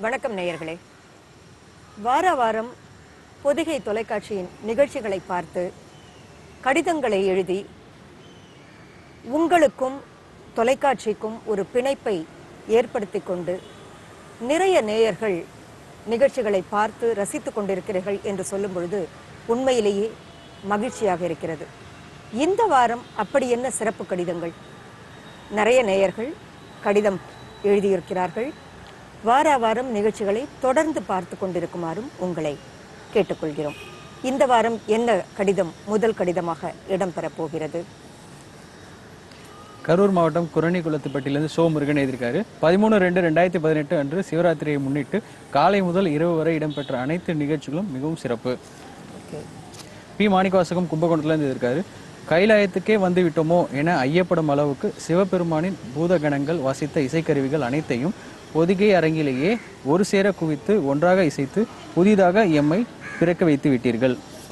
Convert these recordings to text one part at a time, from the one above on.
வணக்கம் நேயர்களே வார வாரம் பொதிகை தொலைக்காட்சியின் நிகழ்ச்சிகளை பார்த்து கடிதங்களை எழுதி உங்களுக்கும் தொலைக்காட்சிக்கும் ஒரு பிணைப்பை ஏற்படுத்தி கொண்டு நிறைய நேயர்கள் நிகழ்ச்சிகளை பார்த்து ரசித்துக் கொண்டிருக்கிறீர்கள் என்று சொல்லும் பொழுது உண்மையிலேயே மகிழ்ச்சியாக இருக்கிறது இந்த வாரம் அப்படி என்ன சிறப்பு கடிதங்கள் நிறைய நேயர்கள் கடிதம் எழுதியிருக்கிறார்கள் வார வாரம் நிகழ்ச்சிகளை தொடர்ந்து பார்த்து கொண்டிருக்குமாறும் உங்களை கேட்டுக்கொள்கிறோம் இந்த வாரம் என்ன கடிதம் முதல் கடிதமாக இடம்பெறப் போகிறது கரூர் மாவட்டம் குரணிக்குளத்துப்பட்டியிலிருந்து சோ முருகன் எழுதியிருக்காரு பதிமூணு ரெண்டு ரெண்டாயிரத்தி பதினெட்டு அன்று சிவராத்திரியை முன்னிட்டு காலை முதல் இரவு வரை இடம்பெற்ற அனைத்து நிகழ்ச்சிகளும் மிகவும் சிறப்பு ஓகே பி மாணிக்கவாசகம் கும்பகோணத்துலேருந்து இருக்காரு கைலாயத்துக்கே வந்து விட்டோமோ என ஐயப்படும் அளவுக்கு சிவபெருமானின் பூதகணங்கள் வாசித்த இசைக்கருவிகள் அனைத்தையும் பொதிகை அரங்கிலேயே ஒரு சேர குவித்து ஒன்றாக இசைத்து புதிதாக எம்மை பிறக்க வைத்து விட்டீர்கள்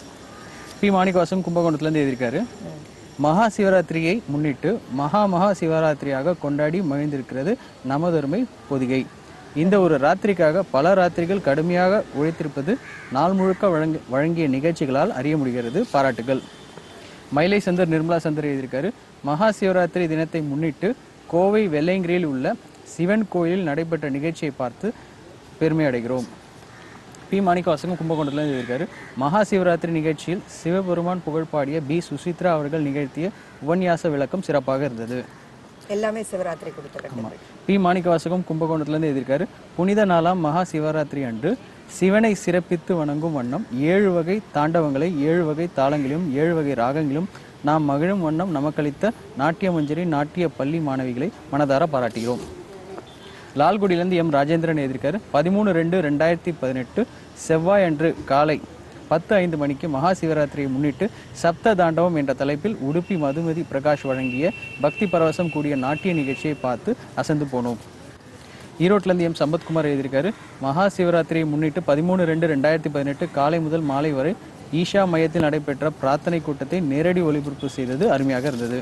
பி மாணிக்கவாசம் கும்பகோணத்துலேருந்து எழுதியிருக்காரு மகா சிவராத்திரியை முன்னிட்டு மகா மகா சிவராத்திரியாக கொண்டாடி மகிழ்ந்திருக்கிறது நமதருமை பொதிகை இந்த ஒரு ராத்திரிக்காக பல ராத்திரிகள் கடுமையாக உழைத்திருப்பது நாள் முழுக்க வழங்கி வழங்கிய நிகழ்ச்சிகளால் அறிய முடிகிறது பாராட்டுகள் மயிலை சந்தர் நிர்மலா சந்தர் எழுதியிருக்காரு மகா சிவராத்திரி தினத்தை முன்னிட்டு கோவை வெள்ளையங்கிரியில் உள்ள சிவன் கோயிலில் நடைபெற்ற நிகழ்ச்சியை பார்த்து பெருமை அடைகிறோம் பி மாணிக்கவாசகம் கும்பகோணத்தில் இருக்காரு மகா சிவராத்திரி நிகழ்ச்சியில் சிவபெருமான் புகழ் பாடிய பி சுசித்ரா அவர்கள் நிகழ்த்திய உபன்யாச விளக்கம் சிறப்பாக இருந்தது எல்லாமே சிவராத்திரி கொடுத்த கடிதங்கள் பி மாணிக்கவாசகம் கும்பகோணத்திலிருந்து எழுதியிருக்காரு புனித நாளாம் மகா சிவராத்திரி அன்று சிவனை சிறப்பித்து வணங்கும் வண்ணம் ஏழு வகை தாண்டவங்களை ஏழு வகை தாளங்களிலும் ஏழு வகை ராகங்களிலும் நாம் மகிழும் வண்ணம் நமக்களித்த நாட்டிய மஞ்சரி நாட்டிய பள்ளி மாணவிகளை மனதார பாராட்டுகிறோம் லால்குடியிலிருந்து எம் ராஜேந்திரன் எழுதியிருக்காரு பதிமூணு ரெண்டு ரெண்டாயிரத்தி பதினெட்டு செவ்வாய் அன்று காலை பத்து ஐந்து மணிக்கு மகா சிவராத்திரியை முன்னிட்டு சப்த தாண்டவம் என்ற தலைப்பில் உடுப்பி மதுமதி பிரகாஷ் வழங்கிய பக்தி பரவசம் கூடிய நாட்டிய நிகழ்ச்சியை பார்த்து அசந்து போனோம் ஈரோட்டிலேருந்து எம் சம்பத்குமார் எழுதியிருக்காரு மகா சிவராத்திரியை முன்னிட்டு பதிமூணு ரெண்டு ரெண்டாயிரத்தி பதினெட்டு காலை முதல் மாலை வரை ஈஷா மையத்தில் நடைபெற்ற பிரார்த்தனை கூட்டத்தை நேரடி ஒளிபரப்பு செய்தது அருமையாக இருந்தது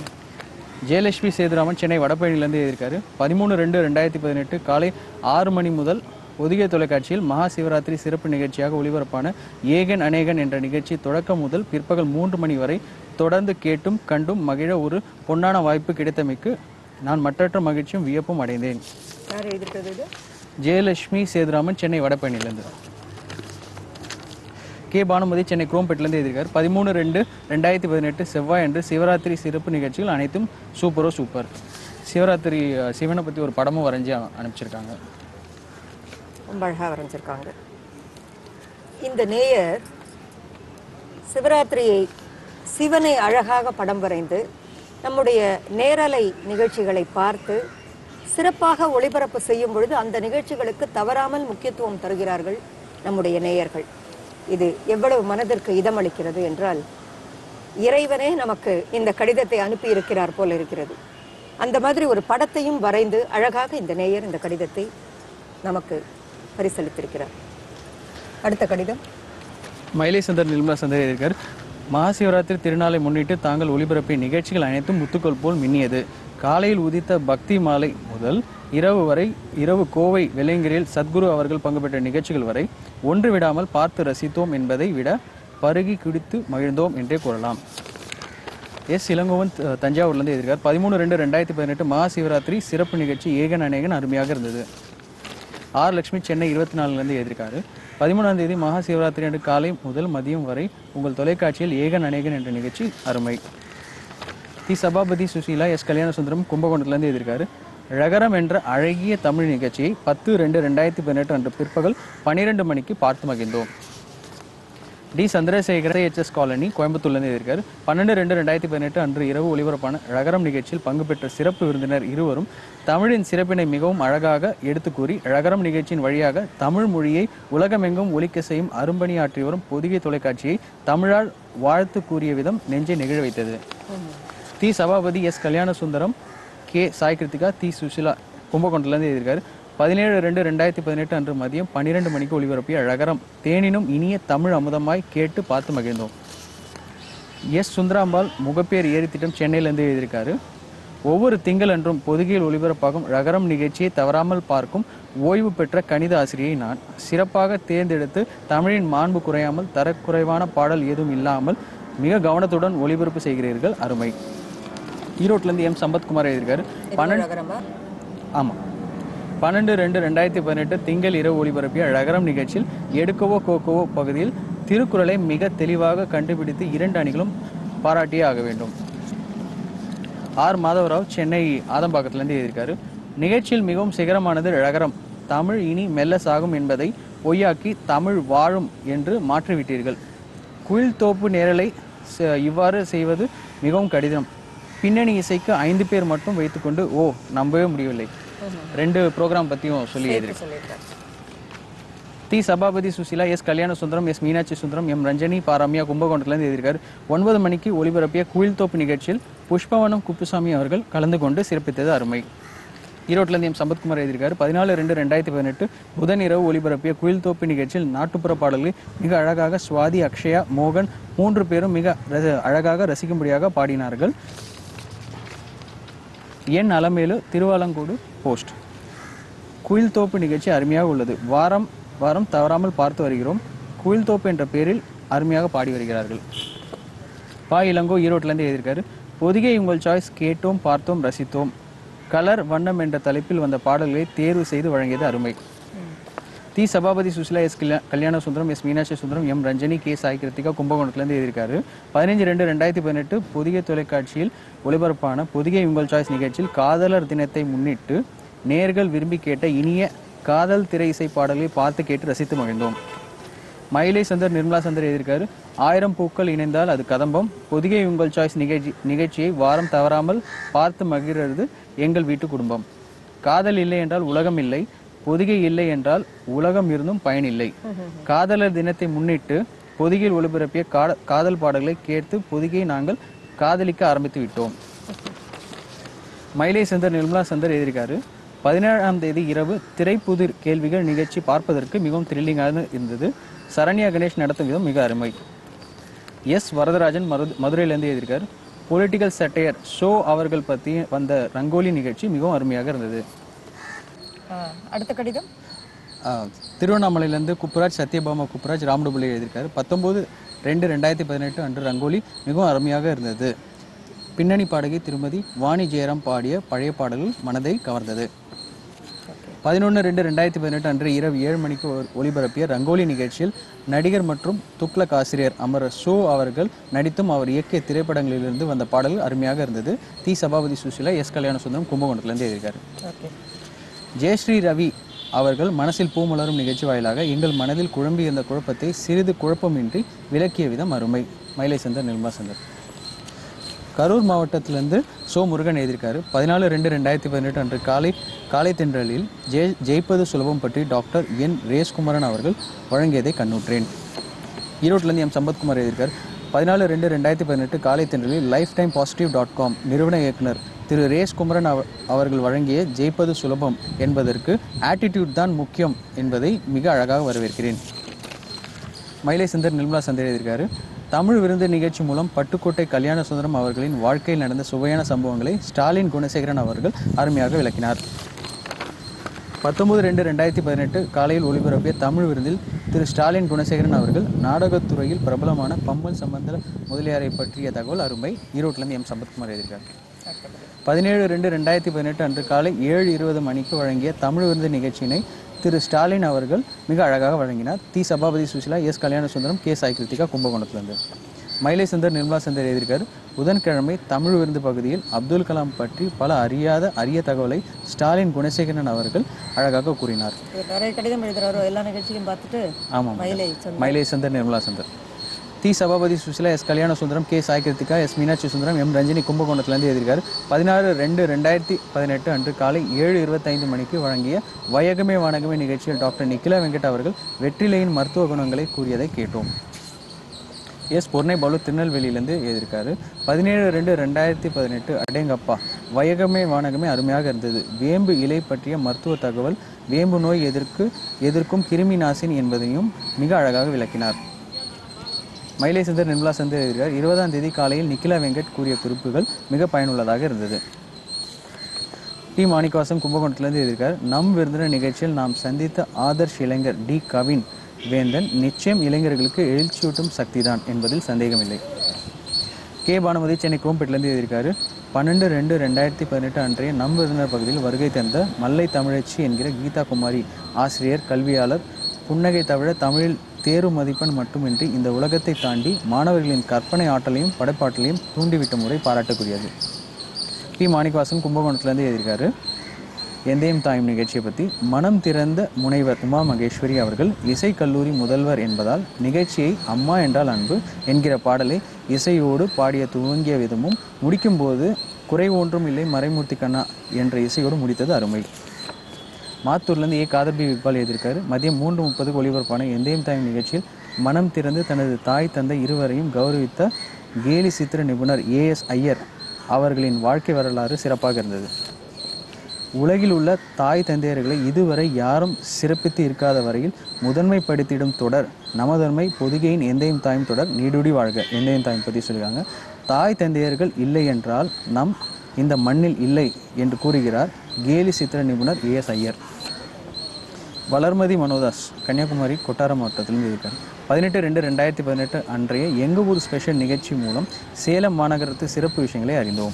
ஜெயலட்சுமி சேதுராமன் சென்னை வடபழனியிலிருந்து எழுதியிருக்காரு பதிமூணு ரெண்டு ரெண்டாயிரத்தி பதினெட்டு காலை ஆறு மணி முதல் ஒதிகை தொலைக்காட்சியில் மகா சிவராத்திரி சிறப்பு நிகழ்ச்சியாக ஒளிபரப்பான ஏகன் அநேகன் என்ற நிகழ்ச்சி தொடக்கம் முதல் பிற்பகல் மூன்று மணி வரை தொடர்ந்து கேட்டும் கண்டும் மகிழ ஒரு பொன்னான வாய்ப்பு கிடைத்தமைக்கு நான் மற்றற்ற மகிழ்ச்சியும் வியப்பும் அடைந்தேன் யார் எழுதியிருக்கிறது இது ஜெயலட்சுமி சேதுராமன் சென்னை வடபழனியிலிருந்து கே பானுமதி சென்னை குரோம்பேட்டிலேருந்து எழுதியிருக்காரு பதிமூணு ரெண்டு ரெண்டாயிரத்தி பதினெட்டு செவ்வாய் அன்று சிவராத்திரி சிறப்பு நிகழ்ச்சிகள் அனைத்தும் சூப்பரோ சூப்பர் சிவராத்திரி அஹ், சிவனை பற்றி ஒரு படமும் வரைஞ்சி அ- அனுப்பிச்சிருக்காங்க ரொம்ப அழகாக வரைஞ்சிருக்காங்க இந்த நேயர் சிவராத்திரியை சிவனை அழகாக படம் வரைந்து நம்முடைய நேரலை நிகழ்ச்சிகளை பார்த்து சிறப்பாக ஒளிபரப்பு செய்யும் பொழுது அந்த நிகழ்ச்சிகளுக்கு தவறாமல் முக்கியத்துவம் தருகிறார்கள் நம்முடைய நேயர்கள் இது எவ்வளவு மனதிற்கு இதமளிக்கிறது என்றால் இறைவனே நமக்கு இந்த கடிதத்தை அனுப்பி இருக்கிறார் போல இருக்கிறது அந்த மாதிரி ஒரு படத்தையும் வரைந்து அழகாக இந்த நேயர் இந்த கடிதத்தை நமக்கு பரிசளித்திருக்கிறார் அடுத்த கடிதம் மயிலை சந்தர் நிர்மலா சந்தர் எழுதியிருக்கார் மகாசிவராத்திரி திருநாளை முன்னிட்டு தாங்கள் ஒளிபரப்பிய நிகழ்ச்சிகள் அனைத்தும் முத்துக்கள் போல் மின்னியது காலையில் உதித்த பக்தி மாலை முதல் இரவு வரை இரவு கோவை வெள்ளையங்கிரியில் சத்குரு அவர்கள் பங்கு பெற்ற நிகழ்ச்சிகள் வரை ஒன்று விடாமல் பார்த்து ரசித்தோம் என்பதை விட பருகி குடித்து மகிழ்ந்தோம் என்றே கூறலாம் எஸ் இளங்கோவன் த- தஞ்சாவூர்லேருந்து எழுதியிருக்கார் பதிமூணு ரெண்டு ரெண்டாயிரத்தி பதினெட்டு மகாசிவராத்திரி சிறப்பு நிகழ்ச்சி ஏகன் அநேகன் அருமையாக இருந்தது ஆர் லட்சுமி சென்னை இருபத்தி நாலுலேருந்து எழுதியிருக்காரு பதிமூணாம் தேதி மகா சிவராத்திரி அன்று காலை முதல் மதியம் வரை உங்கள் தொலைக்காட்சியில் ஏகன் அநேகன் என்ற நிகழ்ச்சி அருமை தி சபாபதி சுசீலா எஸ் கல்யாணசுந்தரம் கும்பகோணத்துலேருந்து எழுதியிருக்காரு ழகரம் என்ற அழகிய தமிழ் நிகழ்ச்சியை பத்து ரெண்டு ரெண்டாயிரத்தி பதினெட்டு அன்று பிற்பகல் பன்னிரெண்டு மணிக்கு பார்த்து மகிழ்ந்தோம் டி சந்திரசேகர எச்எஸ் காலனி கோயம்புத்தூர்லேருந்து எழுதியிருக்காரு பன்னெண்டு ரெண்டு ரெண்டாயிரத்தி பதினெட்டு அன்று இரவு ஒளிபரப்பான ழகரம் நிகழ்ச்சியில் பங்கு பெற்ற சிறப்பு விருந்தினர் இருவரும் தமிழின் சிறப்பினை மிகவும் அழகாக எடுத்து கூறி ழகரம் நிகழ்ச்சியின் வழியாக தமிழ் மொழியை உலகமெங்கும் ஒலிக்க செய்யும் அரும்பணியாற்றி வரும் பொதிகை தொலைக்காட்சியை தமிழால் வாழ்த்து கூறிய விதம் நெஞ்சை நெகிழ வைத்தது தி சபாபதி எஸ் கல்யாண சுந்தரம் கே சாய் கிருத்திகா தி சுசிலா கும்பகோணத்துலேருந்து எழுதியிருக்காரு பதினேழு ரெண்டு ரெண்டாயிரத்தி பதினெட்டு அன்று மதியம் பன்னிரெண்டு மணிக்கு ஒளிபரப்பிய அழகரம் தேனினும் இனிய தமிழ் அமுதமாய் கேட்டு பார்த்து மகிழ்ந்தோம் எஸ் சுந்தராம்பாள் முகப்பேர் ஏரி திட்டம் சென்னையிலேருந்து எழுதியிருக்காரு ஒவ்வொரு திங்களன்றும் பொதுகையில் ஒளிபரப்பாகும் ரகரம் நிகழ்ச்சியை தவறாமல் பார்க்கும் ஓய்வு பெற்ற கணித ஆசிரியை நான் சிறப்பாக தேர்ந்தெடுத்து தமிழின் மாண்பு குறையாமல் தரக்குறைவான பாடல் ஏதும் இல்லாமல் மிக கவனத்துடன் ஒளிபரப்பு செய்கிறீர்கள் அருமை ஈரோட்டிலேருந்து எம் சம்பத்குமார் எழுதியிருக்காரு பன்னெண்டு ரகரமா ஆமாம் பன்னெண்டு ரெண்டு ரெண்டாயிரத்தி பதினெட்டு திங்கள் இரவு ஒளிபரப்பிய ரகரம் நிகழ்ச்சியில் எடுக்கவோ கோக்கவோ பகுதியில் திருக்குறளை மிக தெளிவாக கண்டுபிடித்து இரண்டு அணிகளும் பாராட்டியே ஆக வேண்டும் ஆர் மாதவராவ் சென்னை ஆதம்பாக்கத்திலேருந்து எழுதியிருக்காரு நிகழ்ச்சியில் மிகவும் சிகரமானது ரகரம் தமிழ் இனி மெல்ல சாகும் என்பதை பொய்யாக்கி தமிழ் வாழும் என்று மாற்றிவிட்டீர்கள் குயில் தோப்பு நேரலை ச- இவ்வாறு செய்வது மிகவும் கடினம் பின்னணி இசைக்கு ஐந்து பேர் மட்டும் வைத்துக்கொண்டு ஓ நம்பவே முடியவில்லை ரெண்டு ப்ரோக்ராம் பற்றியும் சொல்லி எழுதியிருக்காரு சொல்லியிருக்காரு தி Sabapathi Sushila S Kalyana Sundaram S Meenakshi Sundaram M Ranjani பா ரம்யா கும்பகோணத்துலேருந்து எழுதியிருக்காரு ஒன்பது மணிக்கு ஒளிபரப்பிய குயில் தோப்பு நிகழ்ச்சியில் புஷ்பவனம் குப்புசாமி அவர்கள் கலந்து கொண்டு சிறப்பித்தது அருமை ஈரோட்டிலேருந்து எம் சம்பத்குமார் எழுதியிருக்காரு பதினாலு ரெண்டு ரெண்டாயிரத்தி பதினெட்டு புதன் இரவு ஒளிபரப்பிய குயில் தோப்பு நிகழ்ச்சியில் நாட்டுப்புற பாடல்களை மிக அழகாக சுவாதி அக்ஷயா மோகன் மூன்று பேரும் மிக ர- அழகாக ரசிக்கும்படியாக பாடினார்கள் என் அலமேலு திருவாலங்கோடு போஸ்ட் குயில் தோப்பு நிகழ்ச்சி அருமையாக உள்ளது வாரம் வாரம் தவறாமல் பார்த்து வருகிறோம் குயில் தோப்பு என்ற பெயரில் அருமையாக பாடி வருகிறார்கள் பா இளங்கோ ஈரோட்டிலேருந்து எழுதியிருக்காரு பொதிகை உங்கள் சாய்ஸ் கேட்டோம் பார்த்தோம் ரசித்தோம் கலர் வண்ணம் என்ற தலைப்பில் வந்த பாடல்களை தேர்வு செய்து வழங்கியது அருமை தி சபாபதி சுசிலா எஸ் கல்யா- Kalyana Sundaram S Meenakshi Sundaram M Ranjani K Sai Kiruthika கும்பகோணத்துலேருந்து எழுதியிருக்காரு பதினஞ்சு ரெண்டு ரெண்டாயிரத்தி பதினெட்டு பொதிகை தொலைக்காட்சியில் ஒளிபரப்பான பொதிகை உங்கள் சாய்ஸ் நிகழ்ச்சியில் காதலர் தினத்தை முன்னிட்டு நேர்கள் விரும்பி கேட்ட இனிய காதல் திரை இசை பாடல்களை பார்த்து கேட்டு ரசித்து மகிழ்ந்தோம் மயிலை சந்தர் நிர்மலா சந்தர் எழுதியிருக்காரு ஆயிரம் பூக்கள் இணைந்தால் அது கதம்பம் பொதிகை உங்கள் சாய்ஸ் நிகழ்ச்சி நிகழ்ச்சியை வாரம் தவறாமல் பார்த்து மகிழ்றது எங்கள் வீட்டு குடும்பம் காதல் இல்லை என்றால் உலகம் இல்லை பொதிகை இல்லை என்றால் உலகம் இருந்தும் பயனில்லை காதலர் தினத்தை முன்னிட்டு பொதிகையில் ஒளிபரப்பிய கா- காதல் பாடல்களை கேட்டு பொதிகையை நாங்கள் காதலிக்க ஆரம்பித்து விட்டோம் மயிலை சந்தர் நிர்மலா சந்தர் எழுதியிருக்காரு பதினேழாம் தேதி இரவு திரைப்புதிர் கேள்விகள் நிகழ்ச்சி பார்ப்பதற்கு மிகவும் த்ரில்லிங்காக இருந்தது சரண்யா கணேஷ் நடத்தும் விதம் மிக அருமை எஸ் வரதராஜன் மரு மதுரையிலேருந்து எழுதியிருக்காரு பொலிட்டிக்கல் சட்டையர் ஷோ அவர்கள் பற்றி வந்த ரங்கோலி நிகழ்ச்சி மிகவும் அருமையாக இருந்தது ஆ, அடுத்த கடிதம் ஆஹ், திருவண்ணாமலையிலேருந்து குப்புராஜ் சத்யபாமா குப்புராஜ் ராமடுபுலி எழுதியிருக்காரு பத்தொம்போது ரெண்டு ரெண்டாயிரத்தி பதினெட்டு அன்று ரங்கோலி மிகவும் அருமையாக இருந்தது பின்னணி பாடகி திருமதி வாணி ஜெயராம் பாடிய பழைய பாடல்கள் மனதை கவர்ந்தது பதினொன்று ரெண்டு ரெண்டாயிரத்தி பதினெட்டு அன்று இரவு ஏழு மணிக்கு ஒ- ஒளிபரப்பிய ரங்கோலி நிகழ்ச்சியில் நடிகர் மற்றும் துக்ளக் ஆசிரியர் அமர் ஷோ அவர்கள் நடித்தும் அவர் இயக்கிய திரைப்படங்களிலிருந்து வந்த பாடல்கள் அருமையாக இருந்தது தி சபாபதி சுஷிலா எஸ் கல்யாண சுந்தரம் கும்பகோணத்துலேருந்து எழுதியிருக்காரு ஓகே ஜெயஸ்ரீ ரவி அவர்கள் மனசில் பூ மலரும் நிகழ்ச்சி வாயிலாக எங்கள் மனதில் குழம்பியிருந்த குழப்பத்தை சிறிது குழப்பமின்றி விளக்கிய விதம் அருமை மயிலை சந்தர் நிர்மலா சந்தர் கரூர் மாவட்டத்திலிருந்து சோ முருகன் எழுதியிருக்காரு பதினாலு ரெண்டு ரெண்டாயிரத்தி பதினெட்டு அன்று காலை காலை தென்றலில் ஜெய் ஜெயிப்பது சுலபம் பற்றி டாக்டர் என் ரேஸ்குமரன் அவர்கள் வழங்கியதை கண்ணுற்றேன் ஈரோட்டிலேருந்து எம் சம்பத்குமார் எழுதியிருக்கார் பதினாலு ரெண்டு ரெண்டாயிரத்தி பதினெட்டு காலை தென்றலில் life time positive dot com நிறுவன இயக்குனர் திரு ரேஸ் குமரன் அவ அவர்கள் வழங்கிய ஜெயிப்பது சுலபம் என்பதற்கு ஆட்டிடியூட் தான் முக்கியம் என்பதை மிக அழகாக வரவேற்கிறேன் மயிலை சுந்தர் நிர்மலா சந்தர் எழுதியிருக்காரு தமிழ் விருந்து நிகழ்ச்சி மூலம் பட்டுக்கோட்டை கல்யாண சுந்தரம் அவர்களின் வாழ்க்கையில் நடந்த சுவையான சம்பவங்களை ஸ்டாலின் குணசேகரன் அவர்கள் அருமையாக விளக்கினார் பத்தொன்பது ரெண்டு ரெண்டாயிரத்தி பதினெட்டு காலையில் ஒளிபரப்பிய தமிழ் விருந்தில் திரு ஸ்டாலின் குணசேகரன் அவர்கள் நாடகத்துறையில் பிரபலமான பம்மல் சம்பந்தர முதலியாரை பற்றிய தகவல் அருமை ஈரோட்டிலிருந்து எம் சம்பத்குமார் எழுதியிருக்கார் பதினேழு ரெண்டு ரெண்டாயிரத்தி பதினெட்டு அன்று காலை ஏழு இருபது மணிக்கு வழங்கிய தமிழ் விருந்து நிகழ்ச்சியினை திரு ஸ்டாலின் அவர்கள் மிக அழகாக வழங்கினார் தி சபாபதி சுசிலா எஸ் கல்யாண சுந்தரம் கே சாய் கிருத்திகா கும்பகோணத்திலிருந்து மயிலை சுந்தர் நிர்மலா சுந்தர் எழுதியிருக்காரு புதன்கிழமை தமிழ் விருந்து பகுதியில் அப்துல் கலாம் பற்றி பல அறியாத அரிய தகவலை ஸ்டாலின் குணசேகரன் அவர்கள் அழகாக கூறினார் இவர் நிறைய கடிதம் எழுதுறாரோ எல்லா நிகழ்ச்சியும் பார்த்துட்டு ஆமாம் மயிலை சொன்ன மயிலை சந்தர் நிர்மலா சந்தர் தி Sabapathi Sushila S Kalyana Sundaram K Sai Kiruthika S Meenakshi Sundaram M Ranjini கும்பகோணத்திலிருந்து எழுதியிருக்காரு பதினாறு ரெண்டு ரெண்டாயிரத்தி பதினெட்டு அன்று காலை ஏழு இருபத்தைந்து மணிக்கு வழங்கிய வயகமே வானகமே நிகழ்ச்சியில் டாக்டர் நிக்கிலா வெங்கட் அவர்கள் வெற்றிலையின் மருத்துவ குணங்களை கூறியதை கேட்டோம் எஸ் பொன்னை பாலு திருநெல்வேலியிலேருந்து எழுதியிருக்காரு பதினேழு ரெண்டு ரெண்டாயிரத்தி பதினெட்டு அடேங்கப்பா வயகமே வானகமே அருமையாக இருந்தது வேம்பு இலை பற்றிய மருத்துவ தகவல் வேம்பு நோய் எதிர்க்கு எதிர்க்கும் கிருமி நாசினி என்பதையும் மிக அழகாக விளக்கினார் மயிலை சந்தர் நிர்மலா சந்தர் எழுதுகிறார் இருபதாம் தேதி காலையில் நிக்கிலா வெங்கட் கூறிய குறிப்புகள் மிக பயனுள்ளதாக இருந்தது டி மாணிக்கவாசம் கும்பகோணத்திலிருந்து எழுதியிருக்கார் நம் விருந்தினர் நிகழ்ச்சியில் நாம் சந்தித்த ஆதர்ஷ் இளைஞர் டி கவின் வேந்தன் நிச்சயம் இளைஞர்களுக்கு எழுச்சியூட்டும் சக்திதான் என்பதில் சந்தேகமில்லை கே பானுமதி சென்னை கோம்பேட்டிலேருந்து எழுதியிருக்காரு பன்னெண்டு ரெண்டு ரெண்டாயிரத்தி பதினெட்டு அன்றைய நம் விருந்தினர் பகுதியில் வருகை தந்த மல்லை தமிழச்சி என்கிற கீதா குமாரி ஆசிரியர் கல்வியாளர் புன்னகை தவிர தமிழில் தேர்வு மதிப்பெண் மட்டுமின்றி இந்த உலகத்தை தாண்டி மாணவர்களின் கற்பனை ஆற்றலையும் படைப்பாற்றலையும் தூண்டிவிட்ட முறை பாராட்டக்கூடியது பி மாணிக்கவாசன் கும்பகோணத்துலேருந்து எழுதியிருக்காரு எந்தையும் தாயும் நிகழ்ச்சியை பற்றி மனம் திறந்த முனைவர் உமா மகேஸ்வரி அவர்கள் இசை கல்லூரி முதல்வர் என்பதால் நிகழ்ச்சியை அம்மா என்றால் அன்பு என்கிற பாடலை இசையோடு பாடிய துவங்கிய விதமும் முடிக்கும்போது குறை ஒன்றும் இல்லை மறைமூர்த்தி கண்ணா என்ற இசையோடு முடித்தது அருமை மாத்தூர்லேருந்து ஏ காதர்பி விப்பால் எழுதியிருக்காரு மதியம் மூன்று முப்பதுக்கு ஒளிபரப்பான எந்தையும் தாயும் நிகழ்ச்சியில் மனம் திறந்து தனது தாய் தந்தை இருவரையும் கௌரவித்த கேலி சித்திர நிபுணர் ஏஎஸ் ஐயர் அவர்களின் வாழ்க்கை வரலாறு சிறப்பாக இருந்தது உலகில் உள்ள தாய் தந்தையர்களை இதுவரை யாரும் சிறப்பித்து இருக்காத வரையில் முதன்மைப்படுத்திடும் தொடர் நமதன்மை பொதிகையின் எந்தையும் தாயும் தொடர் நீடுடி வாழ்க எந்தையும் தாயும் பற்றி சொல்லியிருக்காங்க தாய் தந்தையர்கள் இல்லை என்றால் நம் இந்த மண்ணில் இல்லை என்று கூறுகிறார் கேலி சித்திர நிபுணர் ஏஎஸ் ஐயர் வளர்மதி மனோதாஸ் கன்னியாகுமரி கொட்டார மாவட்டத்திலிருந்து இருக்கார் பதினெட்டு ரெண்டு ரெண்டாயிரத்தி பதினெட்டு அன்றைய எங்க ஊர் ஸ்பெஷல் நிகழ்ச்சி மூலம் சேலம் மாநகரத்து சிறப்பு விஷயங்களை அறிந்தோம்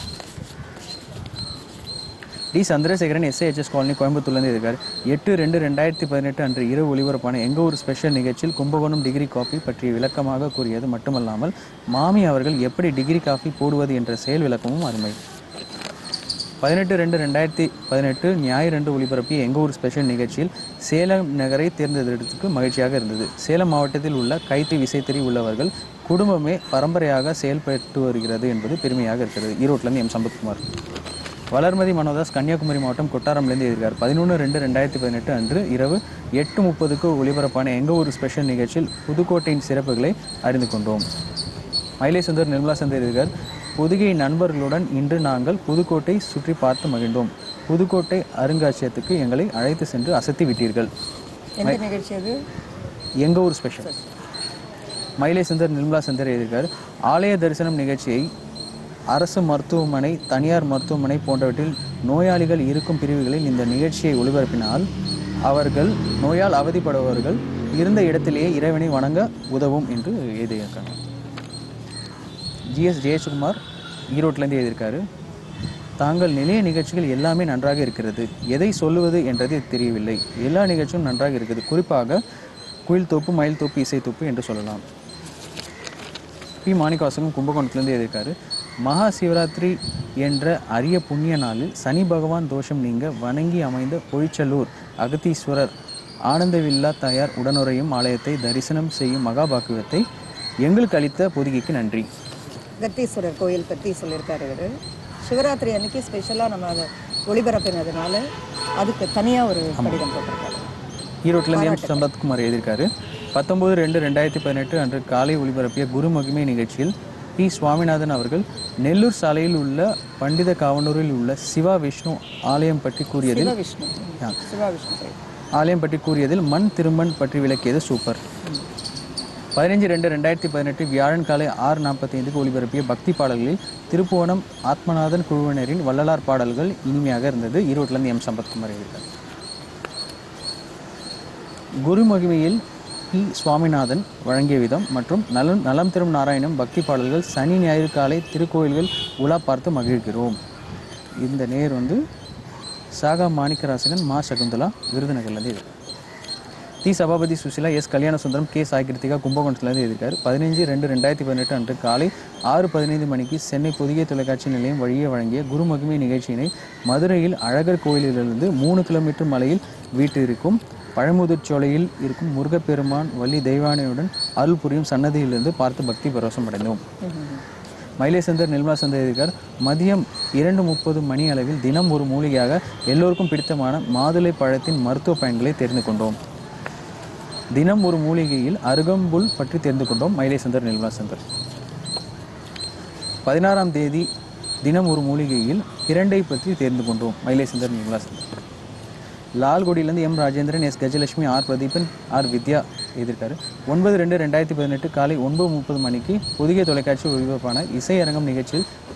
டி சந்திரசேகரன் எஸ்ஏஹெச்எஸ் காலனி கோயம்புத்தூர்லேருந்து இருக்கார் எட்டு ரெண்டு ரெண்டாயிரத்தி பதினெட்டு அன்று இரவு ஒளிபரப்பான எங்கள் ஊர் ஸ்பெஷல் நிகழ்ச்சியில் கும்பகோணம் டிகிரி காஃபி பற்றிய விளக்கமாக கூறியது மட்டுமல்லாமல் மாமி அவர்கள் எப்படி டிகிரி காஃபி போடுவது என்ற செயல் விளக்கமும் அருமை பதினெட்டு ரெண்டு ரெண்டாயிரத்தி பதினெட்டு ஞாயிறு ரெண்டு ஒளிபரப்பிய எங்கள் ஊர் ஸ்பெஷல் நிகழ்ச்சியில் சேலம் நகரை தேர்ந்தெடுத்ததுக்கு மகிழ்ச்சியாக இருந்தது சேலம் மாவட்டத்தில் உள்ள கைத்து விசைத்தறி உள்ளவர்கள் குடும்பமே பரம்பரையாக செயல்பட்டு வருகிறது என்பது பெருமையாக இருக்கிறது ஈரோட்டிலேருந்து எம் சம்பத்குமார் வளர்மதி மனோதாஸ் கன்னியாகுமரி மாவட்டம் கொட்டாரம்லேருந்து எழுதியிருக்கார் பதினொன்று ரெண்டு ரெண்டாயிரத்தி பதினெட்டு அன்று இரவு எட்டு முப்பதுக்கு ஒளிபரப்பான எங்கள் ஊர் ஸ்பெஷல் நிகழ்ச்சியில் புதுக்கோட்டையின் சிறப்புகளை அறிந்து கொண்டோம் மயிலை சுந்தர் நிர்மலா சந்தர் எழுதியிருக்கார் புதுகை நண்பர்களுடன் இன்று நாங்கள் புதுக்கோட்டை சுற்றி பார்த்து மகிழ்ந்தோம் புதுக்கோட்டை அருங்காட்சியகத்துக்கு எங்களை அழைத்து சென்று அசத்தி விட்டீர்கள் எந்த நிகழ்ச்சி அது எங்கள் ஊர் ஸ்பெஷல் மயிலை சுந்தர் நிர்மலா சந்தர் எழுதியிருக்கார் ஆலய தரிசனம் நிகழ்ச்சியை அரசு மருத்துவமனை தனியார் மருத்துவமனை போன்றவற்றில் நோயாளிகள் இருக்கும் பிரிவுகளில் இந்த நிகழ்ச்சியை ஒளிபரப்பினால் அவர்கள் நோயால் அவதிப்படுபவர்கள் இருந்த இடத்திலேயே இறைவனை வணங்க உதவும் என்று எழுதியிருக்காங்க ஜிஎஸ் ஜெயசுகுமார் ஈரோட்டிலேருந்து எழுதியிருக்காரு தாங்கள் நிலைய நிகழ்ச்சிகள் எல்லாமே நன்றாக இருக்கிறது எதை சொல்லுவது என்றது தெரியவில்லை எல்லா நிகழ்ச்சியும் நன்றாக இருக்குது குறிப்பாக குயில் தோப்பு மயில் தோப்பு இசை தோப்பு என்று சொல்லலாம் பி மாணிக்கவாசகம் கும்பகோணத்திலிருந்து எழுதியிருக்காரு மகா சிவராத்திரி என்ற அரிய புண்ணிய நாளில் சனி பகவான் தோஷம் நீங்க வணங்கி அமைந்த பொழிச்சலூர் அகத்தீஸ்வரர் ஆனந்தவில்லா தாயார் உடனுறையும் ஆலயத்தை தரிசனம் செய்யும் மகாபாக்குவத்தை எங்களுக்கு அளித்த பொதிகைக்கு நன்றி கத்தீஸ்வரர் கோயில் பற்றி சொல்லியிருக்காரு இவர் சிவராத்திரி அன்னைக்கு ஸ்பெஷலாக நம்ம அதை ஒளிபரப்பினதுனால அதுக்கு தனியாக ஒரு கடிதம் போட்டிருக்காரு ஈரோட்டிலேருந்து எம் சம்பத்குமார் எழுதியிருக்காரு பத்தொன்பது ரெண்டு ரெண்டாயிரத்தி பதினெட்டு அன்று காலை ஒளிபரப்பிய குரு மகிமை நிகழ்ச்சியில் பி சுவாமிநாதன் அவர்கள் நெல்லூர் சாலையில் உள்ள பண்டித காவனூரில் உள்ள சிவா விஷ்ணு ஆலயம் பற்றி கூறியதில் சிவ விஷ்ணு சிவா விஷ்ணு கோயில் ஆலயம் பற்றி கூறியதில் மண் திருமண் பற்றி விளக்கியது சூப்பர் பதினஞ்சு ரெண்டு ரெண்டாயிரத்தி பதினெட்டு வியாழன் காலை ஆறு நாற்பத்தி ஐந்துக்கு ஒளிபரப்பிய பக்தி பாடல்களில் திருப்புவனம் ஆத்மநாதன் குழுவினரின் வள்ளலார் பாடல்கள் இனிமையாக இருந்தது ஈரோட்டிலேருந்து எம் சம்பத்குமார் எழுதியிருக்கார் குரு மகிமையில் பி சுவாமிநாதன் வழங்கிய விதம் மற்றும் நலம் நலம் தரும் நாராயணம் பக்தி பாடல்கள் சனி ஞாயிறு காலை திருக்கோயில்கள் உலா பார்த்து மகிழ்கிறோம் இந்த நேர் வந்து சாகா மாணிக்கராசகன் மா சகுந்தலா விருதுநகர்லேருந்து இது தி சபாபதி சுசிலா எஸ் கல்யாண சுந்தரம் கே சாய் கிருத்திகா கும்பகோணத்துலேருந்து எழுதியிருக்காரு பதினஞ்சு ரெண்டு ரெண்டாயிரத்தி பதினெட்டு அன்று காலை ஆறு பதினைந்து மணிக்கு சென்னை புதிய தொலைக்காட்சி நிலையம் வழியே வழங்கிய குரு மகிமை நிகழ்ச்சியினை மதுரையில் அழகர் கோயிலிலிருந்து மூணு கிலோமீட்டர் மலையில் வீட்டிற்கும் பழமுதிர்ச்சோலையில் இருக்கும் முருகப்பெருமான் வள்ளி தெய்வானையுடன் அருள் புரியும் சன்னதியிலிருந்து பார்த்து பக்தி பரவசம் அடைந்தோம் மயிலை சந்தர் நிர்மலா சந்தர் இருக்கார் மதியம் இரண்டு முப்பது மணி அளவில் தினம் ஒரு மூலிகையாக எல்லோருக்கும் பிடித்தமான மாதுளை பழத்தின் மருத்துவ பயன்களை தெரிந்து கொண்டோம் தினம் ஒரு மூலிகையில் அருகம்புல் பற்றி தெரிந்து கொண்டோம் மயிலை சந்தர் நிர்மலா சந்தர் பதினாறாம் தேதி தினம் ஒரு மூலிகையில் இரண்டை பற்றி தெரிந்து கொண்டோம் மயிலை சந்தர் நிர்மலா சந்தர் லால்குடியிலேருந்து M Rajendran S Gajalakshmi R Pradeepan R Vidya எழுதியிருக்காரு ஒன்பது ரெண்டு ரெண்டாயிரத்தி பதினெட்டு காலை ஒன்பது முப்பது மணிக்கு புதிய தொலைக்காட்சி ஒளிபரப்பான இசையரங்கம் நிகழ்ச்சியில்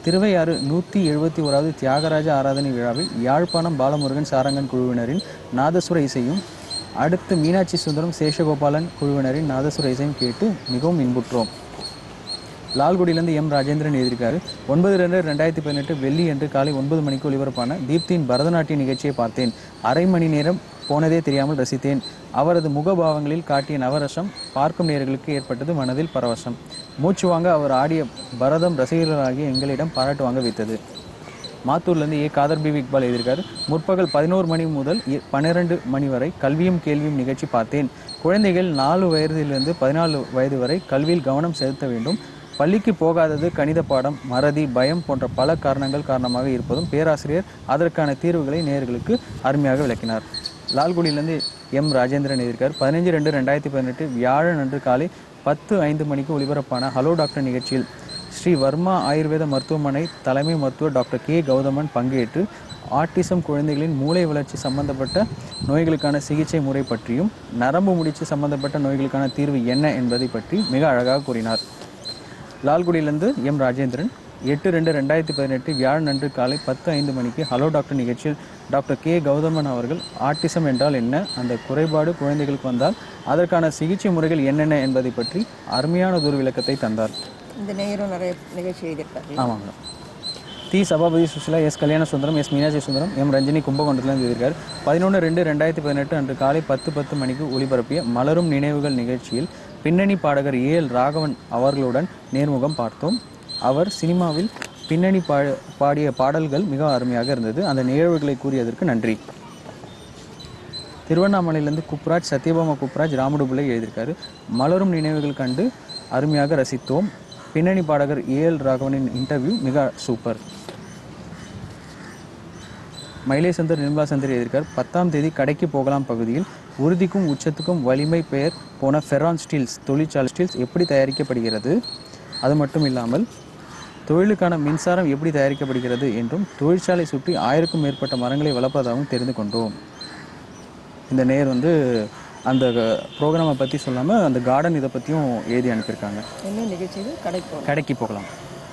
திருவையாறு நூற்றி எழுபத்தி ஓராவது தியாகராஜ ஆராதனை விழாவில் யாழ்ப்பாணம் பாலமுருகன் சாரங்கன் குழுவினரின் நாதசுர இசையும் அடுத்து மீனாட்சி சுந்தரம் சேஷகோபாலன் குழுவினரின் நாதசுர இசையும் கேட்டு மிகவும் இன்புற்றோம் லால்குடியிலேருந்து எம் ராஜேந்திரன் எழுதியிருக்காரு ஒன்பது ரெண்டு ரெண்டாயிரத்தி பதினெட்டு வெள்ளி அன்று காலை ஒன்பது மணிக்கு ஒளிபரப்பான தீப்தியின் பரதநாட்டிய நிகழ்ச்சியை பார்த்தேன் அரை மணி நேரம் போனதே தெரியாமல் ரசித்தேன் அவரது முகபாவங்களில் காட்டிய நவரசம் பார்க்கும் நேர்களுக்கு ஏற்பட்டது மனதில் பரவசம் மூச்சு வாங்க அவர் ஆடிய பரதம் ரசிகர்களாகிய எங்களிடம் பாராட்டு வாங்க வைத்தது மாத்தூர்லேருந்து ஏ காதர் பி இக்பால் எழுதியிருக்காரு முற்பகல் பதினோரு மணி முதல் இ- பன்னிரண்டு மணி வரை கல்வியும் கேள்வியும் நிகழ்ச்சி பார்த்தேன் குழந்தைகள் நாலு வயதிலிருந்து பதினாலு வயது வரை கல்வியில் கவனம் செலுத்த வேண்டும் பள்ளிக்கு போகாதது கணித பாடம் மறதி பயம் போன்ற பல காரணங்கள் காரணமாக இருப்பதும் பேராசிரியர் அதற்கான தீர்வுகளை நேயர்களுக்கு அருமையாக விளக்கினார் லால்குடியிலேருந்து எம் ராஜேந்திரன் எழுதியிருக்கார் பதினஞ்சு ரெண்டு ரெண்டாயிரத்தி பதினெட்டு வியாழன் அன்று காலை பத்து ஐந்து மணிக்கு ஒலிபரப்பான ஹலோ டாக்டர் நிகழ்ச்சியில் ஸ்ரீ வர்மா ஆயுர்வேத மருத்துவமனை தலைமை மருத்துவர் டாக்டர் கே கௌதமன் பங்கேற்று ஆட்டிசம் குழந்தைகளின் மூளை வளர்ச்சி சம்பந்தப்பட்ட நோய்களுக்கான சிகிச்சை முறை பற்றியும் நரம்பு முடிச்சு சம்பந்தப்பட்ட நோய்களுக்கான தீர்வு என்ன என்பதை பற்றி மிக அழகாக கூறினார் லால்குடியிலிருந்து எம் ராஜேந்திரன் எட்டு ரெண்டு ரெண்டாயிரத்தி பதினெட்டு வியாழன் அன்று காலை பத்து ஐந்து மணிக்கு ஹலோ டாக்டர் நிகழ்ச்சியில் டாக்டர் கே கௌதமன் அவர்கள் ஆட்டிசம் என்றால் என்ன அந்த குறைபாடு குழந்தைகளுக்கு வந்தால் அதற்கான சிகிச்சை முறைகள் என்னென்ன என்பதை பற்றி அருமையானதொரு விளக்கத்தை தந்தார் இந்த நேயரும் நிறைய நிகழ்ச்சி எழுதியிருக்காரு ஆமாங்க தி Sabapathi Sushila S Kalyana Sundaram S Meenakshi Sundaram M Ranjini கும்பகோணத்துலேருந்து எழுதியிருக்கார் பதினொன்று ரெண்டு ரெண்டாயிரத்தி பதினெட்டு அன்று காலை பத்து பத்து மணிக்கு ஒளிபரப்பிய மலரும் நினைவுகள் நிகழ்ச்சியில் பின்னணி பாடகர் ஏ எல் ராகவன் அவர்களுடன் நேர்முகம் பார்த்தோம் அவர் சினிமாவில் பின்னணி பா பாடிய பாடல்கள் மிக அருமையாக இருந்தது அந்த நிகழ்வுகளை கூறியதற்கு நன்றி திருவண்ணாமலையிலேருந்து குப்ராஜ் சத்யபாமா குப்ராஜ் ராமுடுபிள்ளை எழுதியிருக்காரு மலரும் நினைவுகள் கண்டு அருமையாக ரசித்தோம் பின்னணி பாடகர் ஏஎல் ராகவனின் இன்டர்வியூ மிக சூப்பர் மயிலை சந்தர் நிர்மலா சந்தர் எழுதியிருக்கார் பத்தாம் தேதி கடைக்கு போகலாம் பகுதியில் உறுதிக்கும் உச்சத்துக்கும் வலிமை பெயர் போன ஃபெரான் ஸ்டீல்ஸ் தொழிற்சாலை ஸ்டீல்ஸ் எப்படி தயாரிக்கப்படுகிறது அது மட்டும் இல்லாமல் தொழிலுக்கான மின்சாரம் எப்படி தயாரிக்கப்படுகிறது என்றும் தொழிற்சாலை சுற்றி ஆயிரக்கும் மேற்பட்ட மரங்களை வளர்ப்பதாகவும் தெரிந்து கொண்டோம் இந்த நேர் வந்து அந்த ப்ரோக்ராமை பற்றி சொல்லாமல் அந்த கார்டன் இதை பற்றியும் எழுதி அனுப்பியிருக்காங்க என்ன நிகழ்ச்சி இது கடைக்கு போகணும் கடைக்கு போகலாம்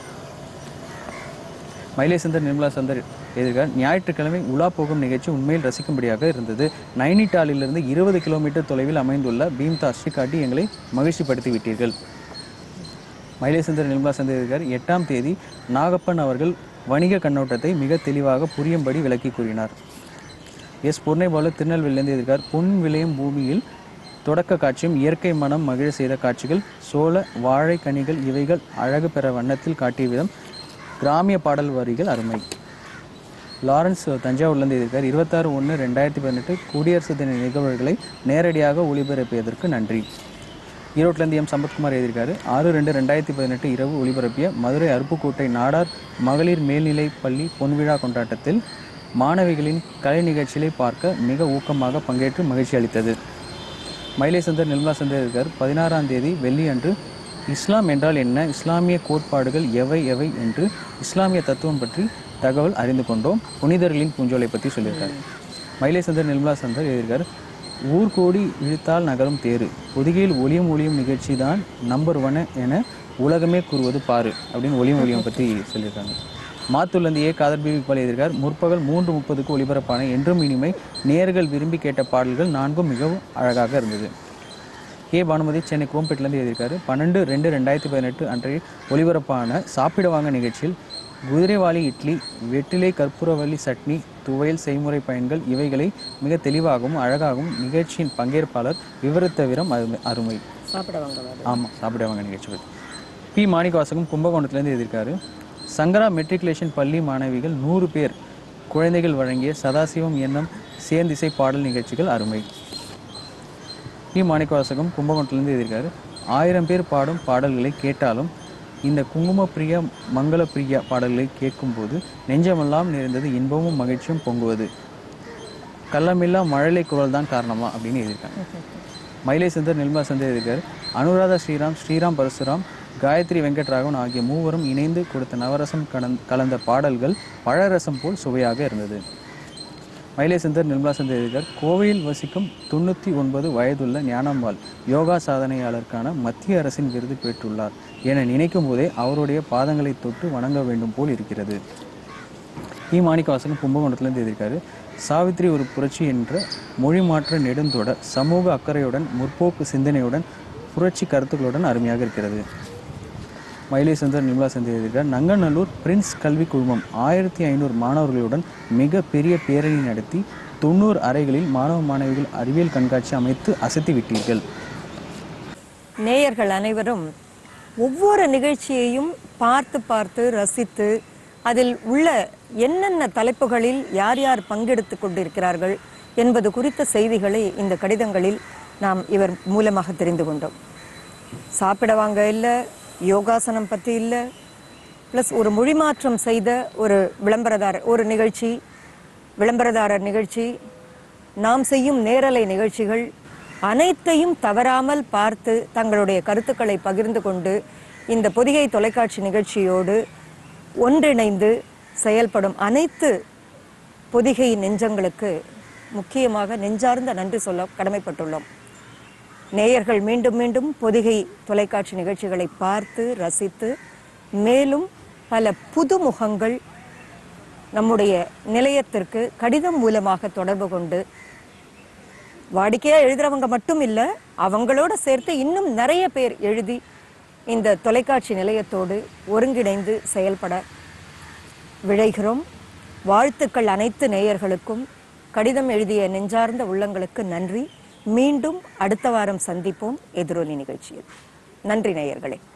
மயிலை சந்தர் நிர்மலா சந்தர் எதிர்கார் ஞாயிற்றுக்கிழமை உலா போகும் நிகழ்ச்சி உண்மையில் ரசிக்கும்படியாக இருந்தது நைனிட்டாலிலிருந்து இருபது கிலோமீட்டர் தொலைவில் அமைந்துள்ள பீம்தாஸ்ரீ காட்டி எங்களை மகிழ்ச்சிப்படுத்தி விட்டீர்கள் மயிலை சந்தர் நிர்மலா சந்தர் எதிர்கார் எட்டாம் தேதி நாகப்பன் அவர்கள் வணிக கண்ணோட்டத்தை மிக தெளிவாக புரியும்படி விளக்கி கூறினார் எஸ் பொன்னைபாலு திருநெல்வேலியிலிருந்து எதிர்க்கார் பொன் விளையும் பூமியில் தொடக்க காட்சியும் இயற்கை மனம் மகிழ செய்த காட்சிகள் சோள வாழை கனிகள் இவைகள் அழகு பெற வண்ணத்தில் காட்டிய விதம் கிராமிய பாடல் வரிகள் அருமை லாரன்ஸ் தஞ்சாவூர்லேருந்து எதிர்க்கார் இருபத்தாறு ஒன்று ரெண்டாயிரத்தி பதினெட்டு குடியரசு தின நிகழ்வுகளை நேரடியாக ஒளிபரப்பியதற்கு நன்றி ஈரோட்டிலேருந்து எம் சம்பத்குமார் எழுதியிருக்காரு ஆறு ரெண்டு ரெண்டாயிரத்தி பதினெட்டு இரவு ஒளிபரப்பிய மதுரை அருப்புக்கோட்டை நாடார் மகளிர் மேல்நிலைப் பள்ளி பொன்விழா கொண்டாட்டத்தில் மாணவிகளின் கலை நிகழ்ச்சிகளை பார்க்க மிக ஊக்கமாக பங்கேற்று மகிழ்ச்சி அளித்தது மயிலை சந்தர் நிர்மலா சந்தர் இருக்கார் பதினாறாம் தேதி வெள்ளி அன்று இஸ்லாம் என்றால் என்ன இஸ்லாமிய கோட்பாடுகள் எவை எவை என்று இஸ்லாமிய தத்துவம் பற்றி தகவல் அறிந்து கொண்டோம் புனிதர்களின் பூஞ்சோலை பற்றி சொல்லியிருக்காரு மயிலை சந்தர் நிர்மலா சந்தர் எழுதியிருக்கார் ஊர் கோடி இழுத்தால் நகரும் தேரு பொதிகையில் ஒளியும் ஒளியும் நிகழ்ச்சி தான் நம்பர் ஒன் என உலகமே கூறுவது பாரு அப்படின்னு ஒளியும் ஒளியும் பற்றி சொல்லியிருக்காங்க மாத்தூர்லேருந்து ஏ காதர் பிபி பால் எழுதியிருக்கார் முற்பகல் மூன்று முப்பதுக்கு ஒளிபரப்பான என்றும் இனிமை நேர்கள் விரும்பி கேட்ட பாடல்கள் நான்கும் மிகவும் அழகாக இருந்தது கே பானுமதி சென்னை குரோம்பேட்டிலேருந்து எழுதியிருக்காரு பன்னெண்டு ரெண்டு ரெண்டாயிரத்தி பதினெட்டு அன்றைய ஒளிபரப்பான சாப்பிட வாங்க நிகழ்ச்சியில் குதிரைவாலி இட்லி வெற்றிலை கற்பூரவள்ளி சட்னி துவையல் செய்முறை பயன்கள் இவைகளை மிக தெளிவாகவும் அழகாகவும் நிகழ்ச்சியின் பங்கேற்பாளர் விவரித்த விரம் அருமை அருமை சாப்பிட வாங்க ஆமாம் சாப்பிட வாங்க நிகழ்ச்சி பற்றி பி மாணிக்கவாசகம் கும்பகோணத்துலேருந்து எழுதியிருக்காரு சங்கரா மெட்ரிகுலேஷன் பள்ளி மாணவிகள் நூறு பேர் குழந்தைகள் வழங்கிய சதாசிவம் எண்ணம் சேர்ந்திசை பாடல் நிகழ்ச்சிகள் அருமை பி மாணிக்கவாசகம் கும்பகோணத்துலேருந்து எழுதியிருக்காரு ஆயிரம் பேர் பாடும் பாடல்களை கேட்டாலும் இந்த குங்குமப்பிரியா மங்களப்பிரியா பாடல்களை கேட்கும்போது நெஞ்சமெல்லாம் நிறைந்தது இன்பமும் மகிழ்ச்சியும் பொங்குவது கள்ளமில்லா மழலை குரல் தான் காரணமா அப்படின்னு எழுதியிருக்காங்க மயிலை சந்தர் நிர்மலா சந்தர் எழுதியிருக்காரு அனுராதா ஸ்ரீராம் ஸ்ரீராம் பரசுராம் காயத்ரி வெங்கட்ராகவன் ஆகிய மூவரும் இணைந்து கொடுத்த நவரசம் கலந் கலந்த பாடல்கள் பழரசம் போல் சுவையாக இருந்தது மயிலை சந்தர் நிர்மலா சந்தர் எழுதியிருக்கார் கோவையில் வசிக்கும் தொண்ணூற்றி ஒன்பது வயதுள்ள ஞானம்பாள் யோகா சாதனையாளருக்கான மத்திய அரசின் விருது பெற்றுள்ளார் என நினைக்கும் போதே அவருடைய பாதங்களை தொட்டு வணங்க வேண்டும் போல் இருக்கிறது இ மாணிக்கவாசன் கும்பகோணத்திலிருந்து எழுதியிருக்காரு சாவித்ரி ஒரு புரட்சி என்ற மொழி மாற்ற நெடுந்தொடர் சமூக அக்கறையுடன் முற்போக்கு சிந்தனையுடன் புரட்சி கருத்துக்களுடன் அருமையாக இருக்கிறது மயிலை சந்தர் நிர்மலா சந்தர் எழுதியிருக்கார் நங்கநல்லூர் பிரின்ஸ் கல்வி குழுமம் ஆயிரத்தி ஐநூறு மாணவர்களுடன் மிக பெரிய பேரணி நடத்தி தொண்ணூறு அறைகளில் மாணவ மாணவிகள் அறிவியல் கண்காட்சி அமைத்து அசத்தி விட்டீர்கள் நேயர்கள் அனைவரும் ஒவ்வொரு நிகழ்ச்சியையும் பார்த்து பார்த்து ரசித்து அதில் உள்ள என்னென்ன தலைப்புகளில் யார் யார் பங்கெடுத்து கொண்டிருக்கிறார்கள் என்பது குறித்த செய்திகளை இந்த கடிதங்களில் நாம் இவர் மூலமாக தெரிந்து கொண்டோம் சாப்பிட வாங்க இல்லை யோகாசனம் பற்றி இல்லை ப்ளஸ் ஒரு மொழி மாற்றம் செய்த ஒரு விளம்பரதாரர் ஒரு நிகழ்ச்சி விளம்பரதாரர் நிகழ்ச்சி நாம் செய்யும் நேரலை நிகழ்ச்சிகள் அனைத்தையும் தவறாமல் பார்த்து தங்களுடைய கருத்துக்களை பகிர்ந்து கொண்டு இந்த பொதிகை தொலைக்காட்சி நிகழ்ச்சியோடு ஒன்றிணைந்து செயல்படும் அனைத்து பொதிகை நெஞ்சங்களுக்கு முக்கியமாக நெஞ்சார்ந்த நன்றி சொல்ல கடமைப்பட்டுள்ளோம் நேயர்கள் மீண்டும் மீண்டும் பொதிகை தொலைக்காட்சி நிகழ்ச்சிகளை பார்த்து ரசித்து மேலும் பல புது முகங்கள் நம்முடைய நிலையத்திற்கு கடிதம் மூலமாக தொடர்பு கொண்டு வாடிக்கையா எழுதுறவங்க மட்டும் இல்ல அவங்களோட சேர்த்து இன்னும் நிறைய பேர் எழுதி இந்த தொலைக்காட்சி நிலையத்தோடு ஒருங்கிணைந்து செயல்பட விழைகிறோம் வாழ்த்துக்கள் அனைத்து நேயர்களுக்கும் கடிதம் எழுதிய நெஞ்சார்ந்த உள்ளங்களுக்கு நன்றி மீண்டும் அடுத்த வாரம் சந்திப்போம் எதிரொலி நிகழ்ச்சியில் நன்றி நேயர்களே